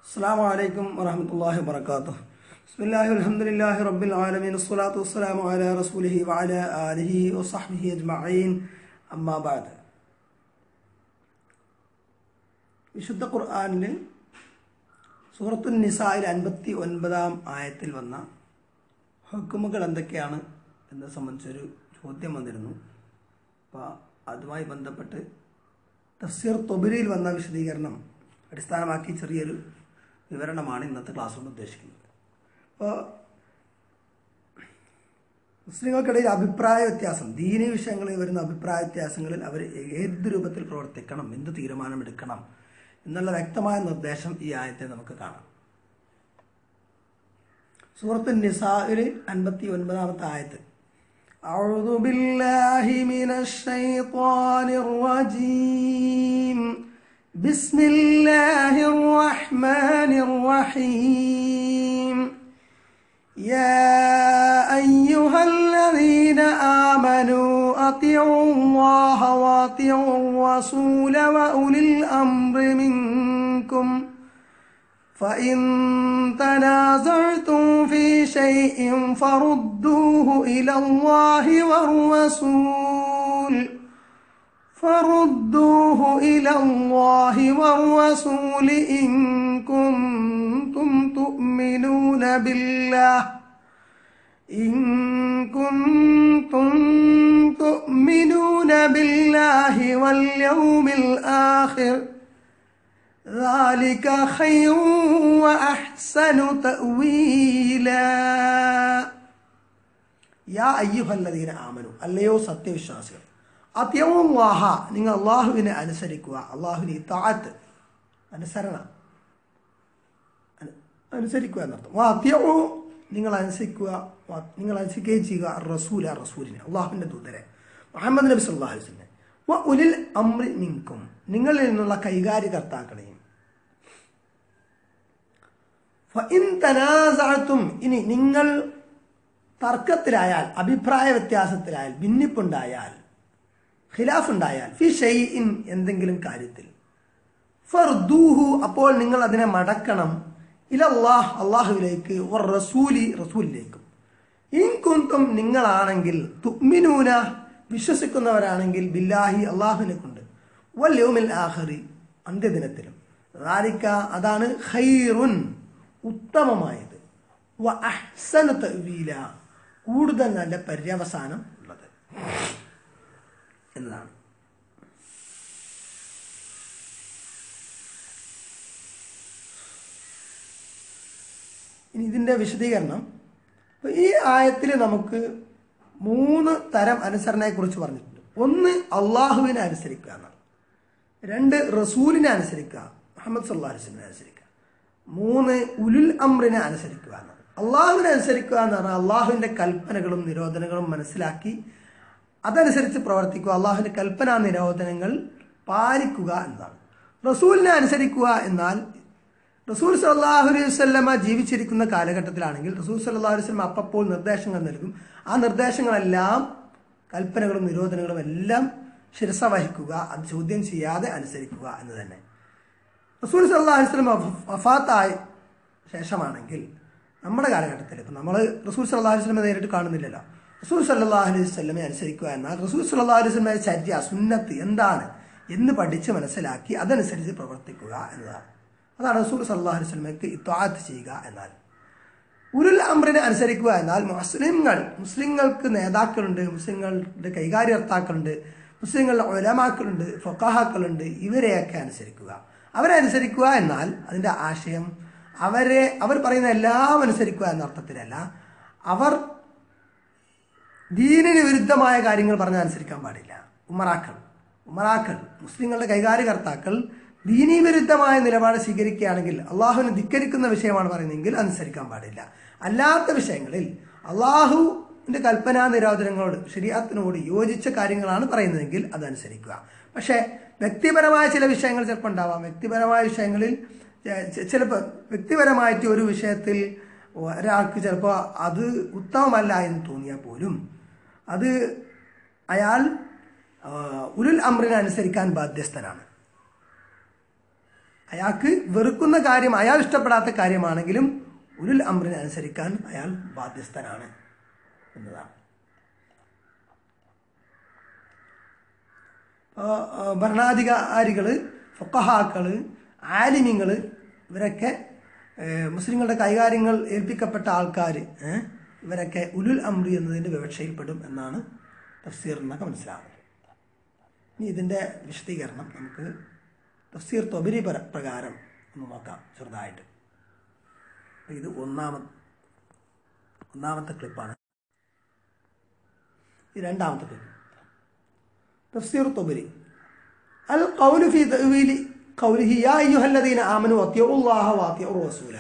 السلام عليكم ورحمة الله وبركاته بسم الله والحمد لله رب العالمين الصلاة والسلام على رسوله وعلى آله وصحبه أجمعين أما بعد വിശുദ്ധ ഖുർആാനിൽ സൂറത്തു നിസായിൽ അൻപത്തി ഒൻപതാം ആയത്തിൽ വന്ന ഹുക്കുമുകൾ എന്തൊക്കെയാണ് എന്നെ സംബന്ധിച്ചൊരു ചോദ്യം വന്നിരുന്നു അപ്പോൾ അതുമായി ബന്ധപ്പെട്ട് തഫ്സീർ തൊബിരിയിൽ വന്ന വിശദീകരണം അടിസ്ഥാനമാക്കി ചെറിയൊരു വിവരണമാണ് ഇന്നത്തെ ക്ലാസ് കൊണ്ട് ഉദ്ദേശിക്കുന്നത് അപ്പോൾ മുസ്ലിങ്ങൾക്കിടയിൽ അഭിപ്രായ വ്യത്യാസം ദീനി വിഷയങ്ങളിൽ വരുന്ന അഭിപ്രായ വ്യത്യാസങ്ങളിൽ അവർ ഏത് രൂപത്തിൽ പ്രവർത്തിക്കണം എന്ത് തീരുമാനമെടുക്കണം എന്നുള്ള വ്യക്തമായ നിർദ്ദേശം ഈ ആയത്തെ നമുക്ക് കാണാം സൂറത്ത് നിസായിൽ അൻപത്തി ഒൻപതാമത്തെ ആയത്ത് أعوذ بالله من الشيطان الرجيم بسم الله الرحمن الرحيم يا أيها الذين آمنوا أطيعوا الله وأطيعوا الرسول وأولي الأمر منكم فإن تنازعتم في شيء فردوه إلى الله والرسول فردوه إلى الله والرسول إن كنتم تؤمنون بالله إن كنتم تؤمنون بالله واليوم الآخر ذلك خير وأحسن تأويلا യാ അയ്യുഹല്ലദീന ആമനു അല്ലയോ സത്യവിശ്വാസികൾ അത്യവുവാഹ നിങ്ങൾ അള്ളാഹുവിനെ അനുസരിക്കുക അള്ളാഹുവിന് ഇത്താത്ത് അനുസരണ അനു- അനുസരിക്കുക എന്നർത്ഥം വാ അത്യവു നിങ്ങൾ അനുസരിക്കുക വാ- നിങ്ങൾ അനുസരിക്കുകയും ചെയ്യുക റസൂല റസൂലിനെ അള്ളാഹുവിൻ്റെ ദൂതരെ മുഹമ്മദ് നബി സല്ലാഹു വസ്ലിനെ വ ഉലിൽ അമ്രി മിങ്കും നിങ്ങളിൽ നിന്നുള്ള കൈകാര്യകർത്താക്കളെയും ഫഇൻ തനാസഅത്തും ഇനി നിങ്ങൾ തർക്കത്തിലായാൽ അഭിപ്രായ വ്യത്യാസത്തിലായാൽ ഭിന്നിപ്പുണ്ടായാൽ ഖിലാഫ് ഉണ്ടായാൽ ഫി ഷൈഇൻ എന്തെങ്കിലും കാര്യത്തിൽ ഫർദൂഹു അപ്പോൾ നിങ്ങൾ അതിനെ മടക്കണം ഇലല്ലാഹ് അള്ളാഹുവിലേക്ക് വർ റസൂലി റസൂലിലേക്കും ഇൻ കുന്തും നിങ്ങളാണെങ്കിൽ തുഅ്മിനൂന വിശ്വസിക്കുന്നവരാണെങ്കിൽ ബില്ലാഹി അള്ളാഹുവിനെ കൊണ്ട് വൽ യൗമിൽ ആഖിറി അന്ത്യദിനത്തിലും റാലിക്ക അതാണ് ഖൈറുൻ ഉത്തമമായത് വ അഹ്സന തഅ്വീല കൂടുതൽ നല്ല പര്യവസാനം ഉള്ളത് എന്നതാണ് ഇനി ഇതിൻ്റെ വിശദീകരണം അപ്പൊ ഈ ആയത്തിൽ നമുക്ക് മൂന്ന് തരം അനുസരണയെക്കുറിച്ച് പറഞ്ഞിട്ടുണ്ട് ഒന്ന് അള്ളാഹുവിനെ അനുസരിക്കുക എന്നാണ് രണ്ട് റസൂലിനെ അനുസരിക്കുക മുഹമ്മദ് സല്ലാ അലിസ്ലിനെ അനുസരിക്കുക മൂന്ന് ഉലുൽ അമ്രിനെ അനുസരിക്കുക എന്നാണ് അള്ളാഹുവിനെ അനുസരിക്കുക എന്ന് പറഞ്ഞാൽ അള്ളാഹുവിൻ്റെ കൽപ്പനകളും നിരോധനങ്ങളും മനസ്സിലാക്കി അതനുസരിച്ച് പ്രവർത്തിക്കുക അള്ളാഹുവിൻ്റെ കൽപ്പന നിരോധനങ്ങൾ പാലിക്കുക എന്നതാണ് റസൂലിനെ അനുസരിക്കുക എന്നാൽ റസൂൽ സല്ലാഹു അലൈഹി വല്ലമ ജീവിച്ചിരിക്കുന്ന കാലഘട്ടത്തിലാണെങ്കിൽ റസൂൽ സല്ലാഹു അലൈഹി വല്ലം അപ്പോൾ നിർദ്ദേശങ്ങൾ നൽകും ആ നിർദ്ദേശങ്ങളെല്ലാം കൽപ്പനകളും നിരോധനങ്ങളും എല്ലാം ശിരസ വഹിക്കുക അത് ചോദ്യം ചെയ്യാതെ അനുസരിക്കുക എന്ന് തന്നെ റസൂൽ സല്ലാഹു അലൈഹി വല്ലം വഫാത്തായ ശേഷമാണെങ്കിൽ നമ്മുടെ കാലഘട്ടത്തിൽ ഇപ്പം നമ്മൾ റസൂൽ സല്ലാഹു അലൈഹി വല്ലമെ നേരിട്ട് കാണുന്നില്ലല്ലോ റസൂൽ സല്ലാഹു അലൈഹി വല്ലമെ അനുസരിക്കുക എന്നാൽ റസൂൽ സല്ലാഹു അലൈഹി വല്ലമെ ചര്യ സുന്നത്ത് എന്താണ് എന്ന് പഠിച്ച് മനസ്സിലാക്കി അതനുസരിച്ച് പ്രവർത്തിക്കുക എന്നതാണ് അതാണ് റസൂൽ സല്ലാഹു അലൈഹി വല്ലമയ്ക്ക് ഇത്വാത്ത് ചെയ്യുക എന്നാൽ ഉരുൾ അമ്രിനെ അനുസരിക്കുക എന്നാൽ മുസ്ലിങ്ങൾ മുസ്ലിങ്ങൾക്ക് നേതാക്കളുണ്ട് മുസ്ലിങ്ങളുടെ കൈകാര്യകർത്താക്കളുണ്ട് മുസ്ലിങ്ങളുടെ ഒലമാക്കളുണ്ട് ഫൊക്കാഹാക്കളുണ്ട് ഇവരെയൊക്കെ അനുസരിക്കുക അവരെ അനുസരിക്കുക എന്നാൽ അതിൻ്റെ ആശയം അവരെ അവർ പറയുന്ന എല്ലാം അനുസരിക്കുക എന്ന അർത്ഥത്തിലല്ല അവർ ദീനിന് വിരുദ്ധമായ കാര്യങ്ങൾ പറഞ്ഞാൽ അനുസരിക്കാൻ പാടില്ല ഉമറാക്കൾ ഉമറാക്കൾ മുസ്ലിങ്ങളുടെ കൈകാര്യകർത്താക്കൾ ദീനീ വിരുദ്ധമായ നിലപാട് സ്വീകരിക്കുകയാണെങ്കിൽ അള്ളാഹുവിനെ ധിക്കരിക്കുന്ന വിഷയമാണ് പറയുന്നതെങ്കിൽ അനുസരിക്കാൻ പാടില്ല അല്ലാത്ത വിഷയങ്ങളിൽ അള്ളാഹുവിന്റെ കൽപ്പനാ നിരോധനങ്ങളോട് ശരീരത്തിനോട് യോജിച്ച കാര്യങ്ങളാണ് പറയുന്നതെങ്കിൽ അതനുസരിക്കുക പക്ഷേ വ്യക്തിപരമായ ചില വിഷയങ്ങൾ ചിലപ്പോൾ ഉണ്ടാവാം വ്യക്തിപരമായ വിഷയങ്ങളിൽ ചിലപ്പോൾ വ്യക്തിപരമായിട്ട് ഒരു വിഷയത്തിൽ ഒരാൾക്ക് ചിലപ്പോൾ അത് ഉത്തമമല്ല എന്ന് തോന്നിയാൽ പോലും അത് അയാൾ ഉരുൾ അമ്രിനെ അനുസരിക്കാൻ ബാധ്യസ്ഥനാണ് അയാൾക്ക് വെറുക്കുന്ന കാര്യം അയാൾ ഇഷ്ടപ്പെടാത്ത കാര്യമാണെങ്കിലും ഉരുൽ അമ്രിനെ അനുസരിക്കാൻ അയാൾ ബാധ്യസ്ഥനാണ് എന്നതാണ് ഇപ്പോൾ ഭരണാധികാരികൾ ഫൊക്കഹാക്കൾ ആലിമ്യങ്ങൾ ഇവരൊക്കെ ഏഹ്, മുസ്ലിങ്ങളുടെ കൈകാര്യങ്ങൾ ഏൽപ്പിക്കപ്പെട്ട ആൾക്കാർ ഇവരൊക്കെ ഉലുൽ അമ്രി എന്നതിൻ്റെ വിവക്ഷയിൽപ്പെടും എന്നാണ് തഫ്സീർ എന്നൊക്കെ മനസ്സിലാവുന്നത് ഇനി ഇതിൻ്റെ വിശദീകരണം നമുക്ക് തഫ്സീർ തൊബരി പ്ര- പ്രകാരം ഒന്ന് നോക്കാം ചെറുതായിട്ട് അപ്പോൾ ഇത് ഒന്നാമത് ഒന്നാമത്തെ ക്ലിപ്പാണ് ഇത് രണ്ടാമത്തെ ക്ലിപ്പ് تفسير الطبري القول في تأويل قوله يا أيها الذين آمنوا أطيعوا الله وأطيعوا الرسول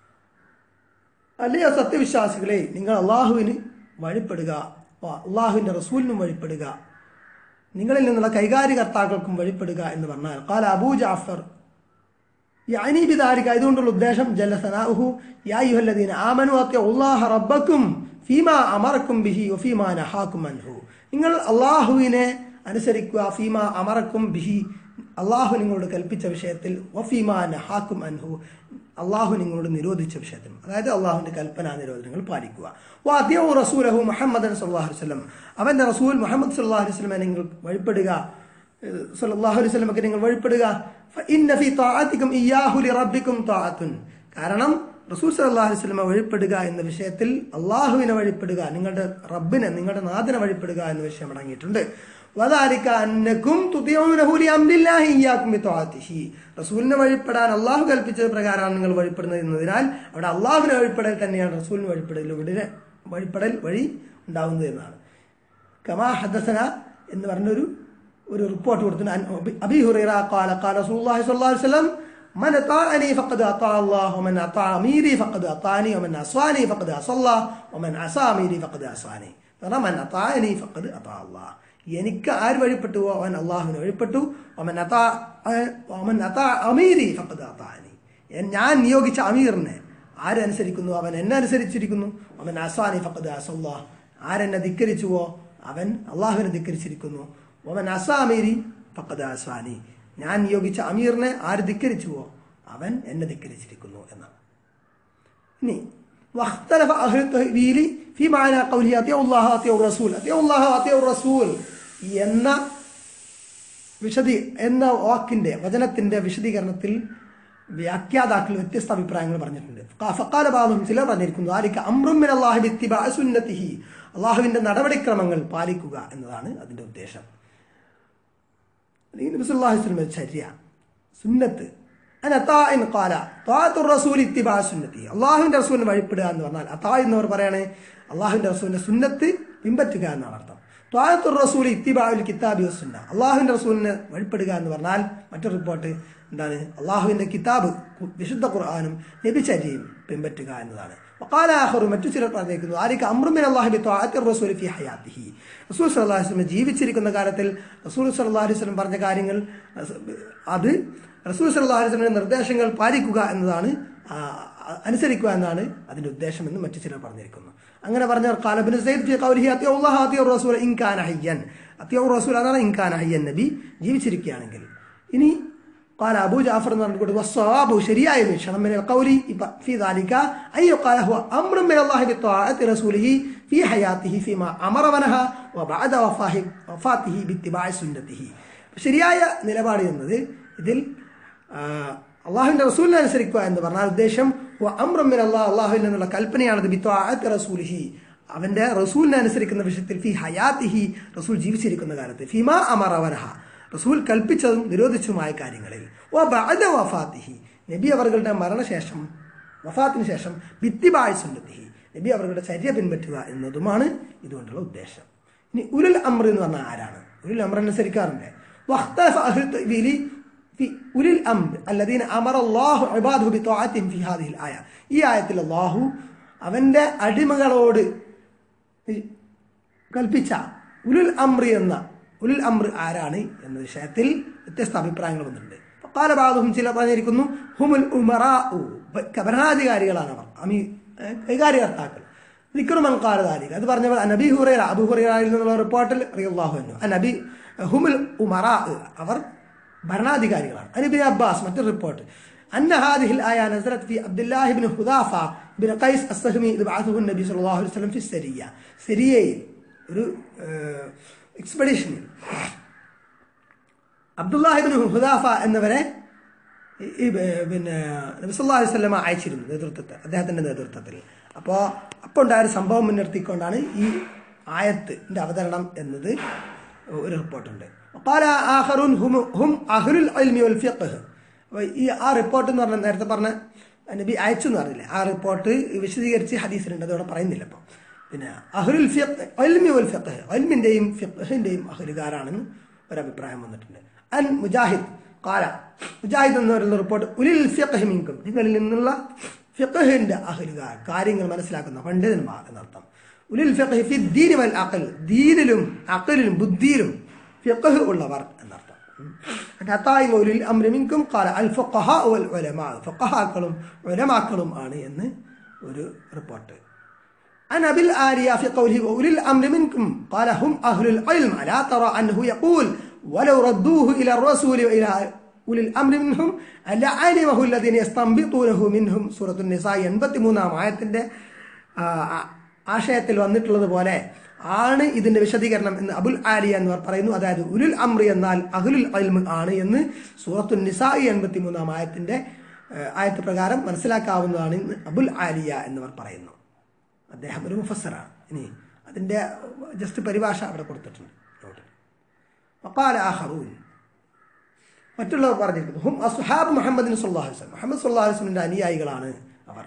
അല്ലയോ സത്യവിശ്വാസികളെ നിങ്ങൾ അള്ളാഹുവിന് വഴിപ്പെടുക വ- അള്ളാഹുവിൻ്റെ റസൂലിനും വഴിപ്പെടുക നിങ്ങളിൽ നിന്നുള്ള കൈകാര്യകർത്താക്കൾക്കും വഴിപ്പെടുക എന്ന് പറഞ്ഞാൽ കാല അബൂ ജാഫർ യാനി ബിദാരിക ഇതുകൊണ്ടുള്ള ഉദ്ദേശം ജല്ല സനാഹു യാ യുഹല്ലദീന ആമനു അത്തിയുല്ലാഹ റബ്ബക്കും ഫീമ അമറക്കും ബിഹി വഫീമ നഹാക്കും അൻഹു നിങ്ങൾ അള്ളാഹുവിനെ അനുസരിക്കുക ഫീമ അമറക്കും ബിഹി അള്ളാഹു നിങ്ങളോട് കൽപ്പിച്ച വിഷയത്തിൽ വഫീമ നഹാക്കും അൻഹു അള്ളാഹു നിങ്ങളോട് നിരോധിച്ച വിഷയത്തിൽ അതായത് അള്ളാഹുവിന്റെ കൽപ്പന നിരോധനങ്ങൾ പാലിക്കുക വാദ്യോ റസൂലഹു മുഹമ്മദ് സല്ലാഹു വസ്ലം അവന്റെ റസൂൽ മുഹമ്മദ് സല്ലാഹു വസ്ലമെ നിങ്ങൾ വഴിപ്പെടുക സല്ലല്ലാഹു അലൈഹി വസല്ലമക്ക് നിങ്ങൾ വഴിപ്പെടുക ഫഇന്ന ഫീ തആത്തിക്കും ഇയ്യാഹു ലിറബ്ബിക്കും തആത്തുൻ കാരണം റസൂൽ സല്ലല്ലാഹു അലൈഹി വസല്ലമ വഴിപ്പെടുക എന്ന വിഷയത്തിൽ അള്ളാഹുവിനെ വഴിപ്പെടുക നിങ്ങളുടെ റബ്ബിനെ നിങ്ങളുടെ നാഥനെ വഴിപ്പെടുക എന്ന വിഷയം അടങ്ങിയിട്ടുണ്ട് വദാലിക അന്നക്കും തുതിഊനഹു ലിഅംരില്ലാഹി ഇയ്യാക്കും ബിതആത്തിഹി റസൂലിനെ വഴിപ്പെടാൻ അള്ളാഹു കൽപ്പിച്ചത് പ്രകാരമാണ് നിങ്ങൾ വഴിപ്പെടുന്നത് എന്നതിനാൽ അവിടെ അള്ളാഹുവിനെ വഴിപ്പെടൽ തന്നെയാണ് റസൂലിന് വഴിപ്പെടൽ ഇവിടെ വഴിപ്പെടൽ വഴി ഉണ്ടാവുന്നത് എന്നാണ് കമാ ഹദസന എന്ന് പറഞ്ഞൊരു ഒരു റിപ്പോർട്ട് കൊടുത്തു അൻ അബി ഹുറൈറ ഖാല ഖാല റസൂലുള്ളാഹി സ്വല്ലല്ലാഹു അലൈഹി വസല്ലം من أطاعني فقد أطاع الله ومن أطاع أميري فقد أطاعني ومن عصاني فقد عصى الله ومن عصى أميري فقد عصاني കാരണം മൻ അത്താനി ഫഖദ് അതാ അല്ലാഹ് എനിക്ക് ആര് വഴിപ്പെട്ടുവോ അവൻ അള്ളാഹുവിനെ വഴിപ്പെട്ടു അവൻ അതാ അവൻ അതാ അമീരി ഫഖദ് അതാനി ഞാൻ നിയോഗിച്ച അമീറിനെ ആരനുസരിക്കുന്നു അവൻ എന്നെ അനുസരിച്ചിരിക്കുന്നു അവൻ അസാനി ഫഖദ് അസല്ലാഹ് ആരെന്നെ ധിക്കരിച്ചുവോ അവൻ അള്ളാഹുവിനെ ധിക്കരിച്ചിരിക്കുന്നു അവൻ അസാമീരി ഫഖദ് അസാനി ഞാൻ നിയോഗിച്ച അമീറിനെ ആര് ധിക്കരിച്ചുവോ അവൻ എന്നെ ധിക്കരിച്ചിരിക്കുന്നു എന്നാണ് ഇനി واختلف أهل التأويل في معنى قوله أطيعوا الله أطيعوا الرسول أطيعوا الله أطيعوا الرسول എന്ന വിശദീ എന്ന വാക്കിന്റെ വചനത്തിന്റെ വിശദീകരണത്തിൽ വ്യാഖ്യാതാക്കൾ വ്യത്യസ്ത അഭിപ്രായങ്ങൾ പറഞ്ഞിട്ടുണ്ട് ഫക്കാല ഭാഗം ചിലർ പറഞ്ഞിരിക്കുന്നു ആരിക്ക അമ്രുമിൻ അള്ളാഹു ബിത്തിബ സുന്നത്തിഹി അള്ളാഹുവിന്റെ നടപടിക്രമങ്ങൾ പാലിക്കുക എന്നതാണ് അതിന്റെ ഉദ്ദേശം അല്ലെങ്കിൽ നബി സല്ലല്ലാഹു അലൈഹി വസല്ലം ചര്യ സുന്നത്ത് അന അതാഇൻ ഖാല താഅത്തു റസൂൽ ഇത്തിബാ സുന്നത്തി അള്ളാഹുവിന്റെ റസൂലിനെ വഴിപ്പെടുക എന്ന് പറഞ്ഞാൽ അതാ എന്നവർ പറയാണ് അള്ളാഹുവിന്റെ റസൂലിന്റെ സുന്നത്ത് പിൻപറ്റുക എന്നാണ് അർത്ഥം താഅത്തു റസൂൽ ഇത്തിബാഉൽ കിതാബി വസുന്ന അള്ളാഹുവിന്റെ റസൂലിനെ വഴിപ്പെടുക എന്ന് പറഞ്ഞാൽ മറ്റൊരു റിപ്പോർട്ട് എന്താണ് അള്ളാഹുവിന്റെ കിതാബ് കു- വിശുദ്ധ ഖുർആാനും നബിചര്യയും പിൻപറ്റുക എന്നതാണ് وقال آخر മറ്റു ചിലർ പറഞ്ഞിരിക്കുന്നു ആരിക്ക് അമ്രുമിൻ അള്ളാഹി ബി ത്വാഅത്തി റസൂൽ ഫി ഹയാത്തിഹി റസൂൽ സല്ലല്ലാഹു അലൈഹി വസല്ലം ജീവിച്ചിരിക്കുന്ന കാലത്തിൽ റസൂൽ സല്ലല്ലാഹു അലൈഹി വസല്ലം പറഞ്ഞ കാര്യങ്ങൾ അത് റസൂൽ സല്ലല്ലാഹു അലൈഹി വസല്ലമയുടെ നിർദ്ദേശങ്ങൾ പാലിക്കുക എന്നതാണ് ആ, അനുസരിക്കുക എന്നാണ് അതിന്റെ ഉദ്ദേശം എന്ന് മറ്റു ചിലർ പറഞ്ഞിരിക്കുന്നു അങ്ങനെ പറഞ്ഞവർ കാലബിൻ സൈദ് ഫി ഖൗലിഹി അത്തിയുല്ലാഹ അത്തിയുർ റസൂൽ ഇൻ കാന ഹയ്യൻ അത്തിയുർ റസൂൽ അതാണ് ഇൻ കാന ഹയ്യൻ നബി ജീവിച്ചിരിക്കുകയാണെങ്കിൽ ഇനി قال أبو جعفر نقول والصواب شريعة من شرم من القول في ذلك أن يقال هو أمر من الله بطاعة رسوله في حياته فيما أمر ونهى وبعد وفاه وفاته باتباع سنته ശരിയായ നിലപാട് എന്നത് ഇതിൽ ആ, അള്ളാഹുവിന്റെ റസൂലിനെ അനുസരിക്കുക എന്ന് പറഞ്ഞാൽ ഉദ്ദേശം അമ്രമിൻ അള്ളാഹ് അള്ളാഹുവിൽ നിന്നുള്ള കൽപ്പനയാണത് ബിത്വാഅത്ത് റസൂലിഹി അവന്റെ റസൂലിനെ അനുസരിക്കുന്ന വിഷയത്തിൽ ഫി ഹയാത്തിഹി റസൂൽ ജീവിച്ചിരിക്കുന്ന കാലത്ത് ഫിമാ അമർ അവനഹ റസൂൽ കൽപ്പിച്ചതും നിരോധിച്ചതുമായ കാര്യങ്ങളിൽ ഓ ബഅദ വഫാത്തിഹി നബി അവர்களுടെ മരണശേഷം വഫാത്തിന് ശേഷം ബിത്തിബായ് സുന്നത്തിഹി നബി അവരുടെ ചര്യ പിൻപറ്റുക എന്നതുമാണ് ഇതുകൊണ്ടുള്ള ഉദ്ദേശം ഇനി ഉരുൽ അമ്ര എന്ന് പറഞ്ഞാൽ ആരാണ് ഉരുൽ അമ്ര അനുസരിക്കാറുണ്ട് واختلف أهل التأويل في أولي الأمر الذين أمر الله عباده بطاعتهم في هذه الآية ഈ ആയത്തിൽ അള്ളാഹു അവന്റെ അടിമകളോട് കൽപ്പിച്ച ഉലുൽ അമ്രി എന്ന ഉലുൽ അമ്ര ആരാണ് എന്ന വിഷയത്തിൽ വ്യത്യസ്ത അഭിപ്രായങ്ങൾ വന്നിട്ടുണ്ട് കാലഭാഗവും ചില പറഞ്ഞിരിക്കുന്നു ഹുമുൽ ഉമറാ ഭരണാധികാരികളാണ് അവർ അമീ ഏ, കൈകാര്യകർത്താക്കൾ ദിക്റുമൻ കാലതാലിക അത് പറഞ്ഞപ്പോൾ നബി ഹുറൈറ അബു ഹുറൈറയിൽ നിന്നുള്ള റിപ്പോർട്ടിൽ അറിയാഹു അന്നു നബി ഹുമുൽ ഉമറാ അവർ ഭരണാധികാരികളാണ് അനിബിൻ അബ്ബാസ് മറ്റൊരു റിപ്പോർട്ട് أن هذه الآية نزلت في عبد الله بن حذافة بن قيس السهمي إذ بعثه النبي صلى الله عليه وسلم في السرية സിരിയയിൽ ഒരു എക്സ്പെഡീഷനിൽ അബ്ദുല്ലാഹിബിൻ ഹുദാഫ എന്നവരെ ഈ- ഈ ബ- പിന്നെ നബിസല്ലാ അലൈഹി സ്വലമ അയച്ചിരുന്നു നേതൃത്വത്തിൽ അദ്ദേഹത്തിന്റെ നേതൃത്വത്തിൽ അപ്പോൾ അപ്പോൾ ഉണ്ടായ ഒരു സംഭവം മുൻനിർത്തിക്കൊണ്ടാണ് ഈ ആയത്തിന്റെ അവതരണം എന്നത് ഒരു റിപ്പോർട്ടുണ്ട് وقال آخرون هم هم أهل العلم والفقه അപ്പോൾ ഈ ആ റിപ്പോർട്ട് എന്ന് പറഞ്ഞാൽ നേരത്തെ പറഞ്ഞ നബി അയച്ചു എന്ന് പറഞ്ഞില്ലേ ആ റിപ്പോർട്ട് വിശദീകരിച്ച് ഹദീസിലുണ്ട് അതോടെ പറയുന്നില്ല അപ്പോൾ പിന്നെ അഹുൽ ഫിഖ് വൽ ഫിഖ് അൽമിന്റെയും ഫിഖിന്റെയും അഹുലുകാരാണെന്ന് ഒരഭിപ്രായം വന്നിട്ടുണ്ട് അൻ മുജാഹിദ് കാല മുജാഹിദ് എന്ന് പറയുന്ന റിപ്പോർട്ട് ഉലിൽ ഫിഖ് മിങ്കും നിങ്ങളിൽ നിന്നുള്ള ഫിഖിന്റെ അഹുലുകാർ കാര്യങ്ങൾ മനസ്സിലാക്കുന്ന പണ്ഡിതന്മാർ എന്നർത്ഥം ഉലിൽ ഫിഖ് ഫി ദീനി വൽ അഖൽ ദീനിലും അഖലിലും ബുദ്ധിയിലും ഫിഖ് ഉള്ളവർ എന്നർത്ഥം ഹത്തായി മൗലിൽ അംരി മിങ്കും കാല അൽ ഫഖഹ വൽ ഉലമാ ഫഖഹാക്കളും ഉലമാക്കളും ആണ് എന്ന് ഒരു റിപ്പോർട്ട് عن أبي الآلية في قوله وأولي الأمر منكم قال هم أهل العلم ألا ترى أنه يقول ولو ردوه إلى الرسول وإلى أولي الأمر منهم لعلمه الذين يستنبطونه منهم سورة النساء 83 ആയത്തിന്റെ ആ, ആ, ആശയത്തിൽ വന്നിട്ടുള്ളത് പോലെ ആണ് ഇതിന്റെ വിശദീകരണം എന്ന് അബുൽ ആലിയ എന്ന് പറയുന്നു അതായത് ഉലുൽ അമ്രി എന്നാൽ അഹുലുൽ അൽമ് ആണ് എന്ന് സൂറത്തു നിസായി എൺപത്തി മൂന്നാം ആയത്തിന്റെ ആ, ആയത്ത് പ്രകാരം മനസ്സിലാക്കാവുന്നതാണ് എന്ന് അബുൽ ആലിയ എന്നിവർ പറയുന്നു അദ്ദേഹം ഒരു മുഫസറാണ് ഇനി അതിന്റെ ജസ്റ്റ് പരിഭാഷ അവിടെ കൊടുത്തിട്ടുണ്ട് നോട്ട്. വഖാല ആഖറൂൻ മറ്റുള്ളവർ പറഞ്ഞിരിക്കുന്നു ഹും അസ്ഹാബ് മുഹമ്മദിന് സല്ലല്ലാഹു അലൈഹി വസല്ലം മുഹമ്മദ് സല്ലല്ലാഹു അലൈഹി വസല്ലമിന്റെ അനുയായികളാണ് അവർ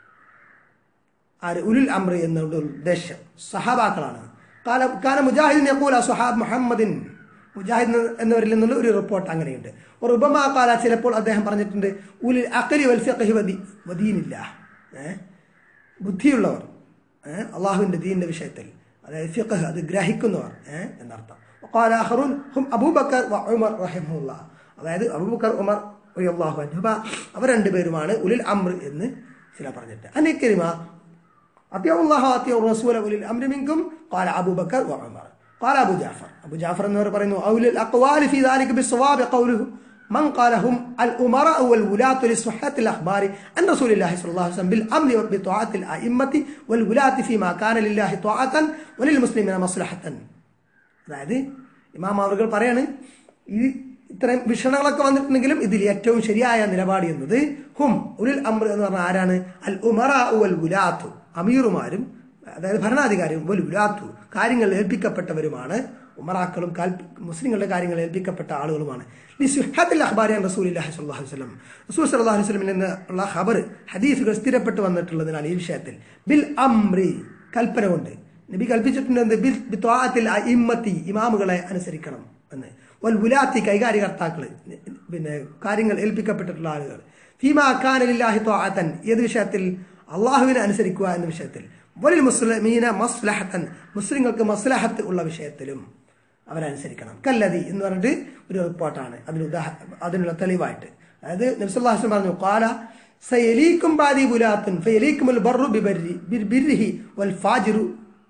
ആര് ഉലുൽ അമ്ര എന്നുള്ള ഉദ്ദേശം സഹാബാക്കളാണ് കാല കാല മുജാഹിദിൻ യഖൂൽ അസ്ഹാബ് മുഹമ്മദിൻ മുജാഹിദ് എന്നവരിൽ നിന്നുള്ള ഒരു റിപ്പോർട്ട് അങ്ങനെയുണ്ട് ഒരു ഉപമാ കാല ചിലപ്പോൾ അദ്ദേഹം പറഞ്ഞിട്ടുണ്ട് ഉലിൽ അഖലി വൽ ഫിഖഹി വദി വദീനില്ല ഏഹ് ബുദ്ധിയുള്ളവർ ഏഹ് അള്ളാഹുവിന്റെ ദീനിന്റെ വിഷയത്തിൽ അതായത് ഫിഖഹ് അത് ഗ്രഹിക്കുന്നവർ ഏഹ് എന്നർത്ഥം وقال آخرون هم أبو بكر وعمر رحمه الله അതായത് അബൂബക്കർ ഉമർ റളിയല്ലാഹു അൻഹുമ അവർ രണ്ടുപേരുമാണ് ഉലിൽ അമ്ര എന്ന് ചില പറഞ്ഞിട്ട് അനിക്കരിമ أطيعوا الله وأطيعوا الرسول أولي الأمر منكم قال أبو بكر وعمر قال أبو جعفر أبو جعفر أنه പറയുന്നു أولي الأقوال في ذلك بالصواب قوله من قال هم الأمراء والولاة لصحة الأخبار عن رسول الله صلى الله عليه وسلم بالأمر بطاعة الأئمة والولاة فيما كان لله طاعة وللمسلمين مصلحة അതായത് ഇമാം അവർ പറയാണ് ഈ ഇത്തരം ഭീഷണങ്ങളൊക്കെ വന്നിട്ടുണ്ടെങ്കിലും ഇതിൽ ഏറ്റവും ശരിയായ നിലപാട് എന്നത് ഹും ഉലിൽ അമ്ര എന്ന് പറഞ്ഞാൽ ആരാണ് അൽ ഉമറ ഉൽ ഉലാത്തു അമീറുമാരും അതായത് ഭരണാധികാരിയും വൽ ഉലാത്തു കാര്യങ്ങൾ ഏൽപ്പിക്കപ്പെട്ടവരുമാണ് ഉമറാക്കളും കാൽപ്പി മുസ്ലിങ്ങളുടെ കാര്യങ്ങൾ ഏൽപ്പിക്കപ്പെട്ട ആളുകളുമാണ് ലിസുഹത്തിൽ അഖ്ബാരിയാൻ റസൂലില്ലാഹി സ്വല്ലല്ലാഹു അലൈഹി വസല്ലം റസൂൽ സല്ലല്ലാഹു അലൈഹി വസല്ലമിൽ നിന്നുള്ള ഖബർ ഹദീസുകൾ സ്ഥിരപ്പെട്ട് വന്നിട്ടുള്ളതിനാൽ ഈ വിഷയത്തിൽ ബിൽ അംറി കൽപ്പന കൊണ്ട് നബി കൽപ്പിച്ചിട്ടുണ്ട് എന്ത് ബിൽ ബിത്വാഅത്തിൽ അഇമ്മത്തി ഇമാമുകളെ അനുസരിക്കണം എന്ന് വൽ ഉലാത്തി കൈകാര്യകർത്താക്കൾ പിന്നെ കാര്യങ്ങൾ ഏൽപ്പിക്കപ്പെട്ടിട്ടുള്ള ആളുകൾ ഫീമാ ഖാനലില്ലാഹി ത്വാഅത്തൻ ഏത് വിഷയത്തിൽ അള്ളാഹുവിനെ അനുസരിക്കുക എന്ന വിഷയത്തിൽ വലിൽ മുസ്ലിമീന മസ്ലഹത്തൻ മുസ്ലിങ്ങൾക്ക് മസ്ലഹത്ത് ഉള്ള വിഷയത്തിലും അവരനുസരിക്കണം കല്ലതി എന്ന് പറഞ്ഞിട്ട് ഒരു റിപ്പോർട്ടാണ് അതിന് ഉദാഹ അതിനുള്ള തെളിവായിട്ട് അതായത് നബ്സുല്ലാഹുസ്ലം പറഞ്ഞു കാല സയലീക്കും ബാദി ബുലാത്തുൻ ഫയലീക്കുമുൽ ബർറു ബിബർരി ബിർബിർരിഹി വൽ ഫാജിറു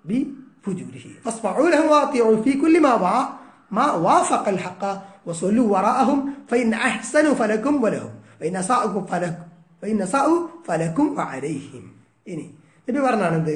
بفجوره فاصفعوا لهم واطيعوا في كل ما وا ما وافق الحق وصلوا وراءهم فإن أحسنوا فلكم ولهم وإن أساءوا فلكم وإن أساءوا فلكم وعليهم ഇനി നബി പറഞ്ഞാണ് എന്ത്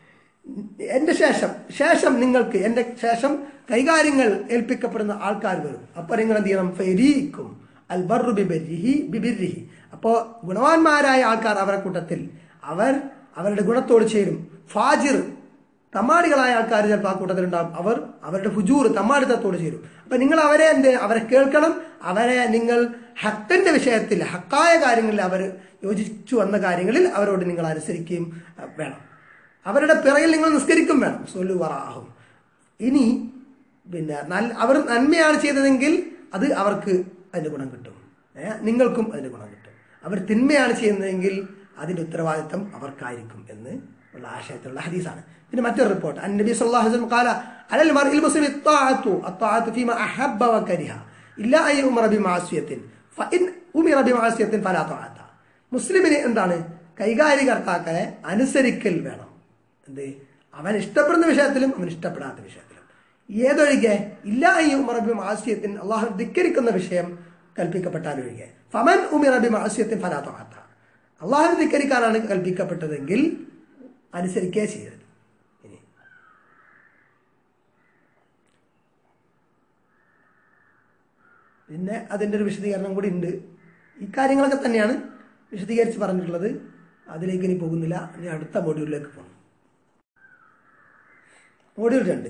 എന്റെ ശേഷം ശേഷം നിങ്ങൾക്ക് എന്റെ ശേഷം കൈകാര്യങ്ങൾ ഏൽപ്പിക്കപ്പെടുന്ന ആൾക്കാർ വരും അപ്പൊ നിങ്ങൾ എന്ത് ചെയ്യണം ഫരീക്കും അൽ ബർറു ബിബിരിഹി ബിബിരിഹി അപ്പോ ഗുണവാന്മാരായ ആൾക്കാർ അവരുടെ കൂട്ടത്തിൽ അവർ അവരുടെ ഗുണത്തോട് ചേരും ഫാജിർ തമ്മാടികളായ ആൾക്കാർ ചിലപ്പോൾ ആ കൂട്ടത്തിലുണ്ടാവും അവർ അവരുടെ ഹുജൂർ തമ്മാടിത്തത്തോട് ചേരും അപ്പൊ നിങ്ങൾ അവരെ എന്ത് അവരെ കേൾക്കണം അവരെ നിങ്ങൾ ഹക്കിന്റെ വിഷയത്തിൽ ഹക്കായ കാര്യങ്ങളിൽ അവർ യോജിച്ചു വന്ന കാര്യങ്ങളിൽ അവരോട് നിങ്ങൾ അനുസരിക്കുകയും അഹ്, വേണം അവരുടെ പിറകിൽ നിങ്ങൾ നിസ്കരിക്കും വേണം സൊല്ലു വറാഹും ഇനി പിന്നെ നല്ല അവർ നന്മയാണ് ചെയ്തതെങ്കിൽ അത് അവർക്ക് അതിന്റെ ഗുണം കിട്ടും ഏ, നിങ്ങൾക്കും അതിന്റെ ഗുണം കിട്ടും അവർ തിന്മയാണ് ചെയ്യുന്നതെങ്കിൽ അതിന്റെ ഉത്തരവാദിത്തം അവർക്കായിരിക്കും എന്ന് ഉള്ള ആശയത്തിലുള്ള ഹദീസാണ് പിന്നെ മറ്റൊരു റിപ്പോർട്ട് അൻ നബി സല്ലല്ലാഹു അലൈഹി വസല്ലം ഖാല അലൽ മർഇൽ മുസ്ലിമി الطاعة الطاعة فيما أحب وكره إلا أن يؤمر بمعصية فإن أمر بمعصية فلا طاعة മുസ്ലിമിന് എന്താണ് കൈകാര്യകർത്താക്കളെ അനുസരിക്കൽ വേണം എന്ത് അവൻ ഇഷ്ടപ്പെടുന്ന വിഷയത്തിലും അവൻ ഇഷ്ടപ്പെടാത്ത വിഷയത്തിലും ഏതൊഴികെ ഇല്ല ഈ ഉമറബി ആശയത്തിന് അള്ളാഹു ധിക്കരിക്കുന്ന വിഷയം കൽപ്പിക്കപ്പെട്ടാലൊഴികെ ഫമൻ ഉമിർ അബി മാസ്യത്തിൻ ഫലാത്തോത്ത അള്ളാഹുവിനെ ധിക്കരിക്കാനാണ് കൽപ്പിക്കപ്പെട്ടതെങ്കിൽ അനുസരിക്കേ ചെയ്യരുത് ഇനി പിന്നെ അതിൻ്റെ ഒരു വിശദീകരണം കൂടി ഉണ്ട് ഈ കാര്യങ്ങളൊക്കെ തന്നെയാണ് വിശദീകരിച്ച് പറഞ്ഞിട്ടുള്ളത് അതിലേക്ക് ഇനി പോകുന്നില്ല ഇനി അടുത്ത മോഡ്യൂളിലേക്ക് പോകണം മോഡ്യൂൾ രണ്ട്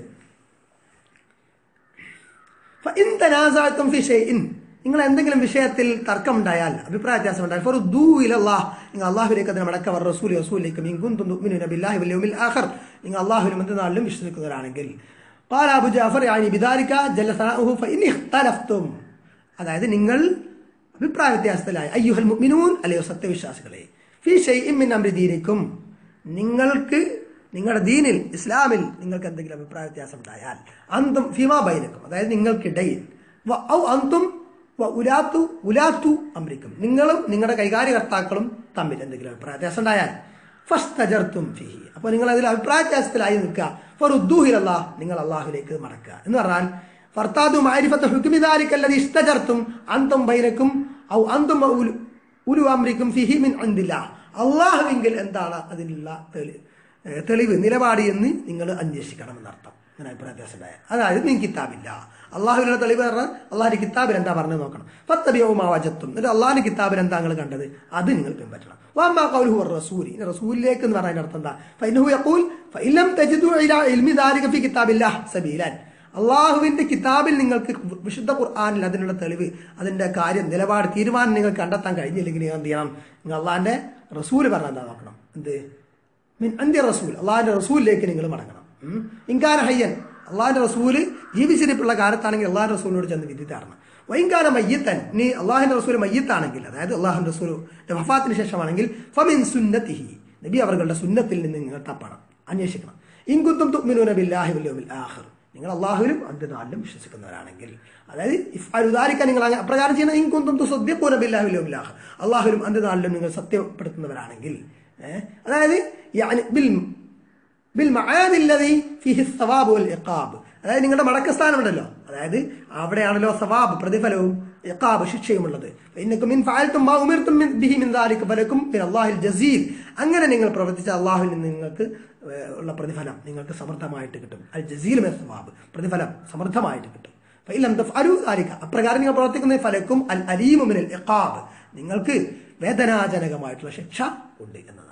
ഫഇൻ തനാസാഅത്തും ഫി ഷൈഇൻ നിങ്ങൾ എന്തെങ്കിലും വിഷയത്തിൽ തർക്കമുണ്ടായാൽ അഭിപ്രായ വ്യത്യാസം ഉണ്ടായാൽ ഫറുദ്ദൂ ഇലല്ലാഹ് നിങ്ങൾ അള്ളാഹുലേക്ക് അതിനെ മടക്ക വർ റസൂൽ റസൂലിലേക്ക് മിൻ കുന്തും തുഅ്മിനൂന ബില്ലാഹി വൽ യൗമിൽ ആഖിർ നിങ്ങൾ അള്ളാഹുവിലും മറ്റന്നാളിലും വിശ്വസിക്കുന്നവരാണെങ്കിൽ قال അബു ജാഫർ يعني بذلك جل ثناؤه فإن اختلفتم അതായത് നിങ്ങൾ അഭിപ്രായ വ്യത്യാസത്തിലായി അയ്യുഹൽ മുഅ്മിനൂൻ അല്ലയോ സത്യവിശ്വാസികളെ ഫി ഷൈഇൻ മിൻ അംരി ദീനിക്കും നിങ്ങൾക്ക് നിങ്ങളുടെ ദീനിൽ ഇസ്ലാമിൽ നിങ്ങൾക്ക് എന്തെങ്കിലും അഭിപ്രായ വ്യത്യാസം ഉണ്ടായാൽ അന്തും ഫിമാ ബൈനക്കും അതായത് നിങ്ങൾക്കിടയിൽ വ ഔ അന്തും വ ഉലാത്തു ഉലാത്തു അമ്രിക്കും നിങ്ങളും നിങ്ങളുടെ കൈകാര്യകർത്താക്കളും തമ്മിൽ എന്തെങ്കിലും അഭിപ്രായ വ്യത്യാസം ഉണ്ടായാൽ ഫസ്തജർത്തും ഫിഹി അപ്പോൾ നിങ്ങൾ അതിൽ അഭിപ്രായ വ്യത്യാസത്തിലായി നിൽക്കുക ഫറുദ്ദൂഹിൽ അള്ളാഹ് നിങ്ങൾ അള്ളാഹുലേക്ക് മടക്കുക എന്ന് പറഞ്ഞാൽ ഫർത്താദു മാരിഫത്ത് ഹുക്കുമിദാലിക്കല്ലത് ഇഷ്ടജർത്തും അന്തും ബൈനക്കും ഔ അന്തും ഉലു- ഉലു അമ്രിക്കും ഫിഹി മിൻ അന്തില്ല അള്ളാഹുവെങ്കിൽ എന്താണ് അതിനുള്ള തെളി ഏഹ് തെളിവ് നിലപാട് എന്ന് നിങ്ങൾ അന്വേഷിക്കണം എന്നർത്ഥം അങ്ങനെ അഭിപ്രായ വ്യത്യാസം ഉണ്ടായ അതായത് നീ കിതാബില്ല അള്ളാഹുവിനുള്ള തെളിവ് പറഞ്ഞാൽ അള്ളാഹിന്റെ കിതാബിൽ എന്താ പറഞ്ഞത് നോക്കണം പത്തബിയവുമാവജത്തും എന്നിട്ട് അള്ളാഹിന്റെ കിതാബിൽ എന്താ നിങ്ങൾ കണ്ടത് അത് നിങ്ങൾ പിൻപറ്റണം വാമ്മാ ഖൗലുഹു റസൂലി ഇനി റസൂലിലേക്ക് എന്ന് പറഞ്ഞതിന്റെ അർത്ഥം എന്താ ഫൈനഹു യഖൂൽ ഫഇലം തജിദു ഇലാ ഇൽമി ദാലിക ഫി കിതാബില്ലാഹ് സബീലൻ അള്ളാഹുവിന്റെ കിതാബിൽ നിങ്ങൾക്ക് വിശുദ്ധ ഖുർആാനിൽ അതിനുള്ള തെളിവ് അതിന്റെ കാര്യം നിലപാട് തീരുമാനം നിങ്ങൾക്ക് കണ്ടെത്താൻ കഴിഞ്ഞില്ലെങ്കിൽ നിങ്ങൾ എന്ത് ചെയ്യണം നിങ്ങൾ അള്ളാഹിന്റെ റസൂല് പറഞ്ഞ എന്താ നോക്കണം എന്ത് മിൻ അന്ത്യ റസൂൽ അള്ളാഹിന്റെ റസൂലിലേക്ക് നിങ്ങൾ മടങ്ങണം ഉം. ഇൻകാന ഹയ്യൻ അള്ളാഹിന്റെ റസൂല് ജീവിച്ചിരിപ്പുള്ള കാലത്താണെങ്കിൽ അള്ളാഹിന്റെ റസൂലിനോട് ചെന്ന് വിധി തരണം വൈകാന മയ്യത്തൻ നീ അള്ളാഹിന്റെ റസൂൽ മയ്യത്താണെങ്കിൽ അതായത് അള്ളാഹിന്റെ റസൂലിന്റെ വഫാത്തിന് ശേഷമാണെങ്കിൽ ഫമിൻ സുന്നത്തിഹി നബി അവர்களுടെ സുന്നത്തിൽ നിന്ന് നിങ്ങൾ തപ്പണം അന്വേഷിക്കണം ഇൻകുത്തും തുഅ്മിനൂന ബില്ലാഹി വൽ യൗമിൽ ആഖിർ നിങ്ങൾ അള്ളാഹുവിലും അന്ത്യനാളിലും വിശ്വസിക്കുന്നവരാണെങ്കിൽ അതായത് ഇഫ്അലുദാലിക്ക നിങ്ങൾ അങ്ങ് അപ്രകാരം ചെയ്യുന്ന ഇൻകുന്തും തുസദ്ദിഖൂന ബില്ലാഹി വൽ യൗമിൽ ആഖിർ അള്ളാഹുവിലും അന്ത്യനാളിലും നിങ്ങൾ സത്യപ്പെടുത്തുന്നവരാണെങ്കിൽ ഏഹ് അതായത് യഅനി ബിൽ ബിൽ മആദില്ലദി ഫീഹി സവാബ് വൽ ഇഖാബ് അതായത് നിങ്ങളുടെ മടക്കസ്ഥാനം ഉണ്ടല്ലോ അതായത് അവിടെയാണല്ലോ സവാബ് പ്രതിഫലവും ഇഖാബ് ശിക്ഷയുമുള്ളത് ഇന്നക്കും മിൻ ഫഅൽതും മാ ഉമിർതും മിൻ ബിഹി മിൻ ദാലിക ഫലക്കും മിൻ അല്ലാഹിൽ ജസീൽ അങ്ങനെ നിങ്ങൾ പ്രവർത്തിച്ച അള്ളാഹുവിൽ നിന്ന് നിങ്ങൾക്ക് ഏഹ്, ഉള്ള പ്രതിഫലം നിങ്ങൾക്ക് സമൃദ്ധമായിട്ട് കിട്ടും അൽ ജസീൽ മിൻ സവാബ് പ്രതിഫലം സമൃദ്ധമായിട്ട് കിട്ടും ഫഇലം തഫ്അലു ദാലിക അപ്രകാരം നിങ്ങൾ പ്രവർത്തിക്കുന്ന ഫലക്കും അൽ അലീമു മിനൽ ഇഖാബ് നിങ്ങൾക്ക് വേദനാജനകമായിട്ടുള്ള ശിക്ഷ ഉണ്ട് എന്നതാണ്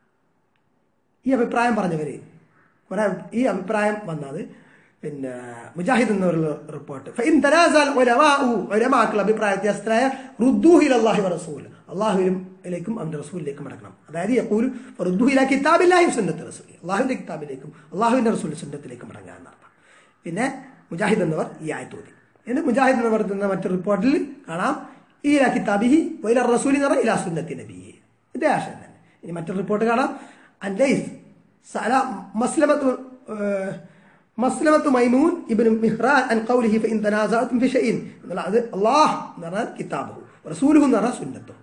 ഈ അഭിപ്രായം പറഞ്ഞവര് കുറെ ഈ അഭിപ്രായം വന്നത് പിന്നെ മുജാഹിദ് എന്നവരുള്ള റിപ്പോർട്ട് ഫഇൻ തനാസൽ ഉലമാഉ ഉലമാക്കൾ അഭിപ്രായ വ്യത്യാസത്തിലായ റുദ്ദൂഹി അല്ലാഹി വറസൂൽ അള്ളാഹുവിലും ിലേക്കും അവന്റെ റസൂലിലേക്കും മടക്കണം അതായത് യഖൂൽ റുദ്ദൂഹില കിതാബില്ലാഹി സുന്നത്ത് റസൂൽ അള്ളാഹുവിന്റെ കിതാബിലേക്കും അള്ളാഹുവിന്റെ റസൂൽ സുന്നത്തിലേക്കും മടങ്ങുക എന്നർത്ഥം പിന്നെ മുജാഹിദ് എന്നവർ ഈ ആയത്ത് ഓതി എന്നിട്ട് മുജാഹിദ് എന്നവർ തന്ന മറ്റൊരു റിപ്പോർട്ടിൽ കാണാം ഈല കിതാബിഹി വൈല റസൂലി എന്ന് പറഞ്ഞാൽ ഇലാ സുന്നത്തി നബിയെ ഇതേ ആശയം തന്നെ ഇനി മറ്റൊരു റിപ്പോർട്ട് കാണാം അല്ലൈസ് സല മസ്ലമത്ത് ഏഹ്, മസ്ലമത്ത് മൈമൂൻ ഇബ്നു മിഹ്റാൻ അൻ ഖൗലിഹി ഫഇൻ തനാസഅതും ഫി ഷൈഇൻ എന്നുള്ള അത് അല്ലാഹ് എന്ന് പറഞ്ഞാൽ കിതാബുഹു റസൂലുഹു എന്ന് പറഞ്ഞാൽ സുന്നത്തുഹു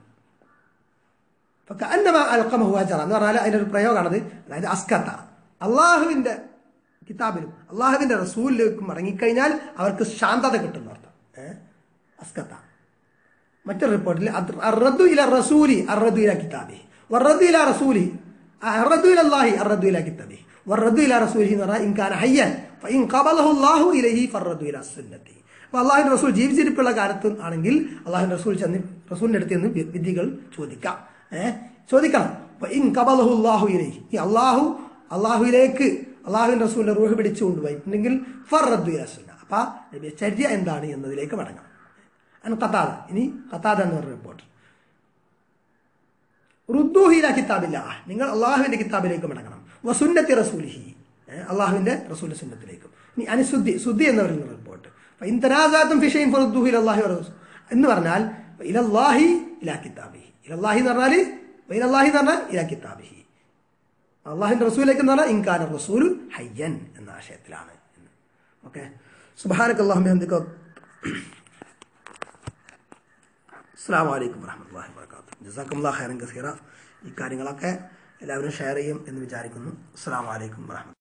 ഫകഅന്നമാ അൽഖമഹു അജറ എന്ന് പറഞ്ഞാൽ അതിന്റെ ഒരു പ്രയോഗമാണത് അതായത് അസ്കത്ത അള്ളാഹുവിന്റെ കിതാബിലും അള്ളാഹുവിന്റെ റസൂലിലേക്കും മടങ്ങിക്കഴിഞ്ഞാൽ അവർക്ക് ശാന്തത കിട്ടുന്ന അർത്ഥം ഏഹ് അസ്കത്ത മറ്റൊരു റിപ്പോർട്ടിൽ അറദ്ദു ഇല റസൂലി അറദ്ദു ഇല കിതാബി വറദ്ദു ഇല റസൂലി അറദ്ദു ഇല അല്ലാഹി അറദ്ദു ഇല കിതാബി വറദ്ദു ഇല റസൂലി എന്ന് പറഞ്ഞാൽ ഇൻ കാന ഹയ്യൻ ഫഇൻ ഖബലഹു അല്ലാഹു ഇലൈഹി ഫറദ്ദു ഇല സുന്നത്തി അപ്പോൾ അള്ളാഹുവിന്റെ റസൂൽ ജീവിച്ചിരിപ്പുള്ള കാലത്ത് ആണെങ്കിൽ അള്ളാഹുവിന്റെ റസൂൽ ചെന്ന് റസൂലിന്റെ അടുത്ത് നിന്ന് വി- വിധികൾ ചോദിക്കാം ഏഹ് ചോദിക്കണം ഫഇൻ ഖബലഹു അല്ലാഹു ഇലൈഹി ഈ അള്ളാഹു അള്ളാഹുവിലേക്ക് അള്ളാഹുവിന്റെ റസൂലിന്റെ റൂഹ് പിടിച്ചു കൊണ്ടുപോയിട്ടുണ്ടെങ്കിൽ ഫറദ്ദു ഇല സുന്ന അപ്പൊ നബിയുടെ ചര്യ എന്താണ് എന്നതിലേക്ക് മടങ്ങണം അൻ ഖത്താദ ഇനി ഖത്താദ എന്ന് പറഞ്ഞ റിപ്പോർട്ട് റുദ്ദൂഹില കിതാബില്ല നിങ്ങൾ അള്ളാഹുവിന്റെ കിതാബിലേക്ക് മടങ്ങണം വസുന്നത്തി റസൂലിഹി ഏഹ് അള്ളാഹുവിന്റെ റസൂലിന്റെ സുന്നത്തിലേക്കും ഇനി അനുസുദ്ധി സുദ്ധി എന്ന് പറയുന്ന റിപ്പോർട്ട് ഇന്തനാസാത്തും ഫിഷൈൻ ഫറുദ്ദൂഹിൽ അള്ളാഹി റസൂൽ എന്ന് പറഞ്ഞാൽ ഇലല്ലാഹി ഇലാ കിതാബിഹി ഇലല്ലാഹി എന്ന് പറഞ്ഞാൽ ഇലല്ലാഹി എന്ന് പറഞ്ഞാൽ ഇലാ കിതാബിഹി അള്ളാഹിന്റെ റസൂലേക്ക് എന്ന് പറഞ്ഞാൽ ഇൻകാന റസൂൽ ഹയ്യൻ എന്ന ആശയത്തിലാണ് ഓക്കെ സുബാനക്ക് അള്ളാഹു അസ്സാം വലൈക്കും വരഹമുല്ലാ വാത്തു ജസാക്കുല്ലാ ഖൈറൻ കസീറ ഈ കാര്യങ്ങളൊക്കെ എല്ലാവരും ഷെയർ ചെയ്യും എന്ന് വിചാരിക്കുന്നു അസ്സാം വലൈക്കും വരഹമുല്ല